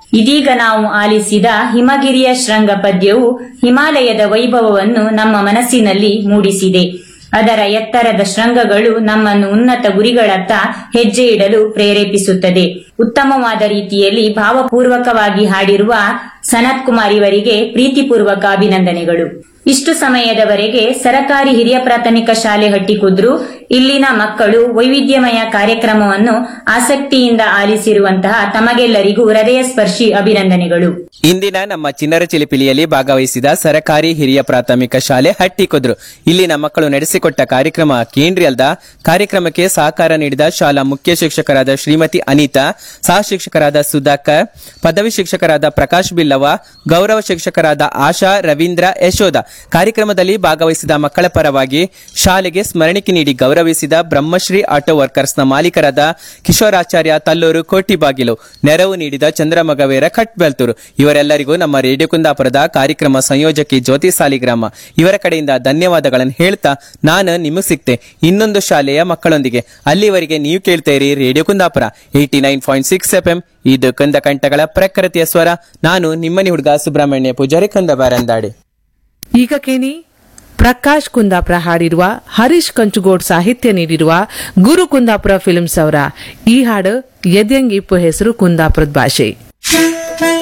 ಇದೀಗ ನಾವು ಆಲಿಸಿದ ಹಿಮಗಿರಿಯ ಶೃಂಗ ಪದ್ಯವು ಹಿಮಾಲಯದ ವೈಭವವನ್ನು ನಮ್ಮ ಮನಸ್ಸಿನಲ್ಲಿ ಮೂಡಿಸಿದೆ ಅದರ ಎತ್ತರದ ಶೃಂಗಗಳು ನಮ್ಮನ್ನು ಉನ್ನತ ಗುರಿಗಳತ್ತ ಹೆಜ್ಜೆ ಇಡಲು ಪ್ರೇರೇಪಿಸುತ್ತದೆ ಉತ್ತಮವಾದ ರೀತಿಯಲ್ಲಿ ಭಾವಪೂರ್ವಕವಾಗಿ ಹಾಡಿರುವ ಸನತ್ ಕುಮಾರ್ ಇವರಿಗೆ ಪ್ರೀತಿಪೂರ್ವಕ ಅಭಿನಂದನೆಗಳು ಇಷ್ಟು ಸಮಯದವರೆಗೆ ಸರಕಾರಿ ಹಿರಿಯ ಪ್ರಾಥಮಿಕ ಶಾಲೆ ಹಟ್ಟಿಕುದ್ರು ಇಲ್ಲಿನ ಮಕ್ಕಳು ವೈವಿಧ್ಯಮಯ ಕಾರ್ಯಕ್ರಮವನ್ನು ಆಸಕ್ತಿಯಿಂದ ಆಲಿಸಿರುವಂತಹ ತಮಗೆಲ್ಲರಿಗೂ ಹೃದಯ ಸ್ಪರ್ಶಿ ಅಭಿನಂದನೆಗಳು ಇಂದಿನ ನಮ್ಮ ಚಿನ್ನರ ಚಿಲಿಪಿಲಿಯಲ್ಲಿ ಭಾಗವಹಿಸಿದ ಸರಕಾರಿ ಹಿರಿಯ ಪ್ರಾಥಮಿಕ ಶಾಲೆ ಹಟ್ಟಿಕೊದ್ರು ಇಲ್ಲಿನ ಮಕ್ಕಳು ನಡೆಸಿಕೊಟ್ಟ ಕಾರ್ಯಕ್ರಮ ಕೇಂದ್ರೀಯಲ್ದ ಕಾರ್ಯಕ್ರಮಕ್ಕೆ ಸಹಕಾರ ನೀಡಿದ ಶಾಲಾ ಮುಖ್ಯ ಶಿಕ್ಷಕರಾದ ಶ್ರೀಮತಿ ಅನಿತಾ ಸಹ ಶಿಕ್ಷಕರಾದ ಸುಧಾಕರ್ ಪದವಿ ಶಿಕ್ಷಕರಾದ ಪ್ರಕಾಶ್ ಬಿಲ್ಲವ ಗೌರವ ಶಿಕ್ಷಕರಾದ ಆಶಾ ರವೀಂದ್ರ ಯಶೋಧ ಕಾರ್ಯಕ್ರಮದಲ್ಲಿ ಭಾಗವಹಿಸಿದ ಮಕ್ಕಳ ಪರವಾಗಿ ಶಾಲೆಗೆ ಸ್ಮರಣಿಕೆ ನೀಡಿ ಗೌರವಿಸಿದ ಬ್ರಹ್ಮಶ್ರೀ ಆಟೋ ವರ್ಕರ್ಸ್ನ ಮಾಲೀಕರಾದ ಕಿಶೋರಾಚಾರ್ಯ ತಲ್ಲೂರು ಕೋಟಿಬಾಗಿಲು ನೆರವು ನೀಡಿದ ಚಂದ್ರಮಗವೇರ ಕಟ್ಬೆಲ್ತೂರು ಇವರೆಲ್ಲರಿಗೂ ನಮ್ಮ ರೇಡಿಯೋ ಕುಂದಾಪುರದ ಕಾರ್ಯಕ್ರಮ ಸಂಯೋಜಕಿ ಜ್ಯೋತಿ ಸಾಲಿಗ್ರಾಮ ಇವರ ಕಡೆಯಿಂದ ಧನ್ಯವಾದಗಳನ್ನು ಹೇಳ್ತಾ ನಾನು ನಿಮಗೆ ಸಿಕ್ತೆ ಇನ್ನೊಂದು ಶಾಲೆಯ ಮಕ್ಕಳೊಂದಿಗೆ ಅಲ್ಲಿವರೆಗೆ ನೀವು ಕೇಳ್ತೇರಿ radio Kundapura eighty nine point six F M ಇದು ಕಂದ ಕಂಠಗಳ ಪ್ರಕೃತಿಯ ಸ್ವರ ನಾನು ನಿಮ್ಮನಿ ಹುಡುಗ ಸುಬ್ರಹ್ಮಣ್ಯ ಪೂಜಾರಿ ಕಂದ ಬಾರಂದಾಡಿ ಈಗ ಕೇಳಿ ಪ್ರಕಾಶ್ ಕುಂದಾಪುರ ಹಾಡಿರುವ ಹರೀಶ್ ಕಂಚುಗೋಡ್ ಸಾಹಿತ್ಯ ನೀಡಿರುವ ಗುರು ಕುಂದಾಪುರ ಫಿಲ್ಮ್ಸ್ ಅವರ ಈ ಹಾಡು ಎದ್ಯಂಗ್ ಇಪ್ಪು ಹೆಸರು ಕುಂದಾಪುರದ ಭಾಷೆ